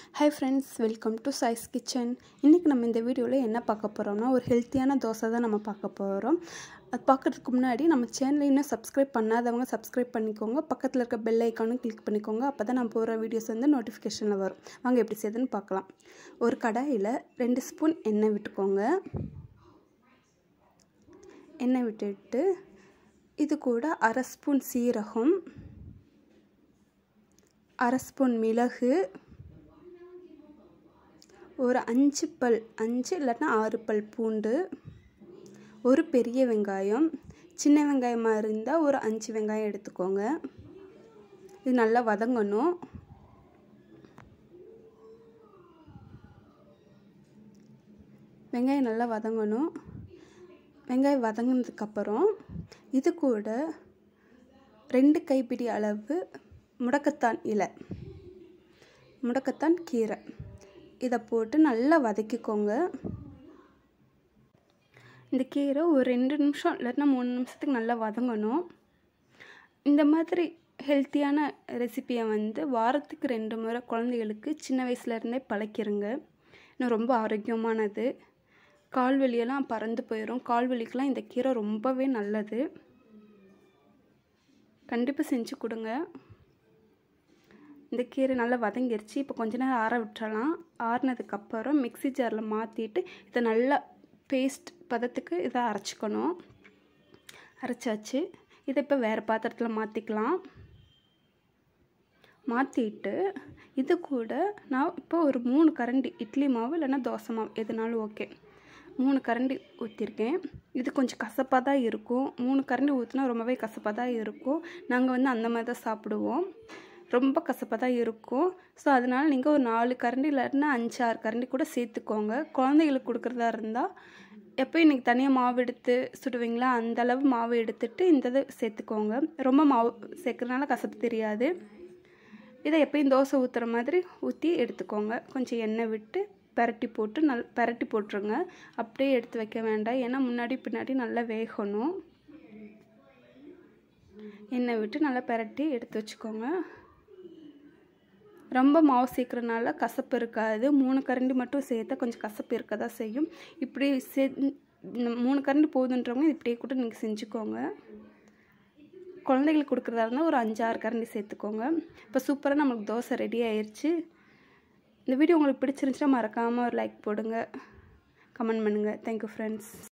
hi friends welcome to சைஸ் kitchen இன்றைக்கி நம்ம இந்த வீடியோவில் என்ன பார்க்க போகிறோம்னா ஒரு ஹெல்த்தியான தோசை தான் நம்ம பார்க்க போகிறோம் அது பார்க்குறதுக்கு முன்னாடி நம்ம சேனலை இன்னும் சப்ஸ்கிரைப் பண்ணாதவங்க சப்ஸ்கிரைப் பண்ணிக்கோங்க பக்கத்தில் இருக்க பெல் ஐக்கானும் கிளிக் பண்ணிக்கோங்க அப்போ தான் நான் போகிற வீடியோஸ் வந்து நோட்டிஃபிகேஷனில் வரும் வாங்க எப்படி செய்யுதுன்னு பார்க்கலாம் ஒரு கடாயில் ரெண்டு ஸ்பூன் எண்ணெய் விட்டுக்கோங்க எண்ணெய் விட்டுட்டு இது கூட அரை ஸ்பூன் சீரகம் அரை ஸ்பூன் மிளகு ஒரு அஞ்சு பல் அஞ்சு இல்லைன்னா ஆறு பல் பூண்டு ஒரு பெரிய வெங்காயம் சின்ன வெங்காயமாக இருந்தால் ஒரு அஞ்சு வெங்காயம் எடுத்துக்கோங்க இது நல்லா வதங்கணும் வெங்காயம் நல்லா வதங்கணும் வெங்காயம் வதங்கினதுக்கப்புறம் இது கூட ரெண்டு கைப்பிடி அளவு முடக்கத்தான் இலை முடக்கத்தான் கீரை இதை போட்டு நல்லா வதக்கிக்கோங்க இந்த கீரை ஒரு ரெண்டு நிமிஷம் இல்லைன்னா மூணு நிமிஷத்துக்கு நல்லா வதங்கணும் இந்த மாதிரி ஹெல்த்தியான ரெசிப்பியை வந்து வாரத்துக்கு ரெண்டு முறை குழந்தைகளுக்கு சின்ன வயசுலேருந்தே பழக்கிருங்க இன்னும் ரொம்ப ஆரோக்கியமானது கால்வலியெல்லாம் பறந்து போயிடும் கால்வலிக்கெலாம் இந்த கீரை ரொம்பவே நல்லது கண்டிப்பாக செஞ்சு கொடுங்க இந்த கீரை நல்லா வதங்கிருச்சு இப்போ கொஞ்ச நேரம் ஆற விட்டுறலாம் ஆறினதுக்கப்புறம் மிக்சி ஜாரில் மாற்றிட்டு இதை நல்லா பேஸ்ட் பதத்துக்கு இதை அரைச்சிக்கணும் அரைச்சாச்சு இதை இப்போ வேறு பாத்திரத்தில் மாற்றிக்கலாம் மாற்றிட்டு இது கூட நான் இப்போ ஒரு மூணு கரண்டி இட்லி மாவு இல்லைன்னா தோசை மாவு எதுனாலும் ஓகே மூணு கரண்டி ஊற்றிருக்கேன் இது கொஞ்சம் கசப்பாக தான் இருக்கும் மூணு கரண்டி ஊற்றினா ரொம்பவே கசப்பாக தான் இருக்கும் நாங்கள் வந்து அந்த மாதிரி தான் சாப்பிடுவோம் ரொம்ப கசப்பாக தான் இருக்கும் ஸோ அதனால் நீங்கள் ஒரு நாலு கரண்டி இல்லைன்னா அஞ்சு ஆறு கரண்டி கூட சேர்த்துக்கோங்க குழந்தைகளுக்கு கொடுக்குறதா இருந்தால் எப்போயும் இன்றைக்கி தனியாக மாவு எடுத்து சுடுவீங்களா அந்த அளவு மாவு எடுத்துட்டு இந்த இது சேர்த்துக்கோங்க ரொம்ப மாவு சேர்க்குறதுனால கசப்பு தெரியாது இதை எப்பயும் தோசை ஊற்றுற மாதிரி ஊற்றி எடுத்துக்கோங்க கொஞ்சம் எண்ணெய் விட்டு பரட்டி போட்டு நல் பரட்டி போட்டுருங்க அப்படியே எடுத்து வைக்க வேண்டாம் ஏன்னா முன்னாடி பின்னாடி நல்லா வேகணும் எண்ணெய் விட்டு நல்லா பரட்டி எடுத்து வச்சுக்கோங்க ரொம்ப மாவு சேர்க்குறனால கசப்பு இருக்காது மூணு கரண்டி மட்டும் சேர்த்தா கொஞ்சம் கசப்பு இருக்க தான் செய்யும் இப்படி சே மூணு கரண்டி போதுன்றவங்க இப்படியே கூட நீங்கள் செஞ்சுக்கோங்க குழந்தைகளுக்கு கொடுக்குறதா இருந்தால் ஒரு அஞ்சாறு கரண்டி சேர்த்துக்கோங்க இப்போ சூப்பராக நம்மளுக்கு தோசை ரெடி ஆயிடுச்சு இந்த வீடியோ உங்களுக்கு பிடிச்சிருந்துச்சுன்னா மறக்காமல் ஒரு லைக் போடுங்க கமெண்ட் பண்ணுங்கள் தேங்க்யூ ஃப்ரெண்ட்ஸ்